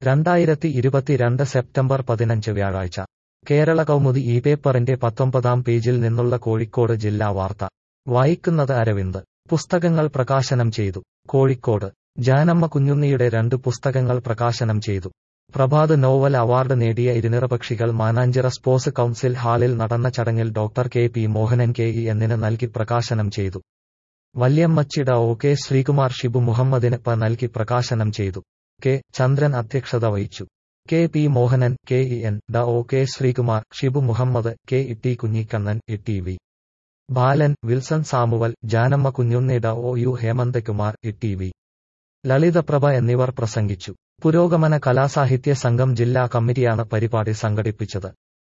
രണ്ടായിരത്തി ഇരുപത്തിരണ്ട് സെപ്റ്റംബർ പതിനഞ്ച് വ്യാഴാഴ്ച കേരള കൗമുദി ഈ പേപ്പറിന്റെ പത്തൊമ്പതാം പേജിൽ നിന്നുള്ള കോഴിക്കോട് ജില്ലാ വാർത്ത വായിക്കുന്നത് അരവിന്ദ് പുസ്തകങ്ങൾ പ്രകാശനം ചെയ്തു കോഴിക്കോട് ജാനമ്മ കുഞ്ഞുണ്ണിയുടെ രണ്ട് പുസ്തകങ്ങൾ പ്രകാശനം ചെയ്തു പ്രഭാത് നോവൽ അവാർഡ് നേടിയ ഇരുനിറപക്ഷികൾ മാനാഞ്ചിറ സ്പോർട്സ് കൗൺസിൽ ഹാളിൽ നടന്ന ചടങ്ങിൽ doctor K P Mohanan K E എന്നിന് നൽകി പ്രകാശനം ചെയ്തു വല്യമ്മച്ചിട ഒ കെ ശ്രീകുമാർ ഷിബു മുഹമ്മദിന് പ നൽകി പ്രകാശനം ചെയ്തു കെ ചന്ദ്രൻ അധ്യക്ഷത വഹിച്ചു K P Mohanan K E N ഡ O K Sreekumar Shibu Muhammad K E T Kunhikannan E T V Balan Wilson Samuel Janamma Kunhunni ഡ O U Hemanthakumar E T V Lalithaprabha എന്നിവർ പ്രസംഗിച്ചു പുരോഗമന കലാസാഹിത്യ സംഘം ജില്ലാ കമ്മിറ്റിയാണ് പരിപാടി സംഘടിപ്പിച്ചത്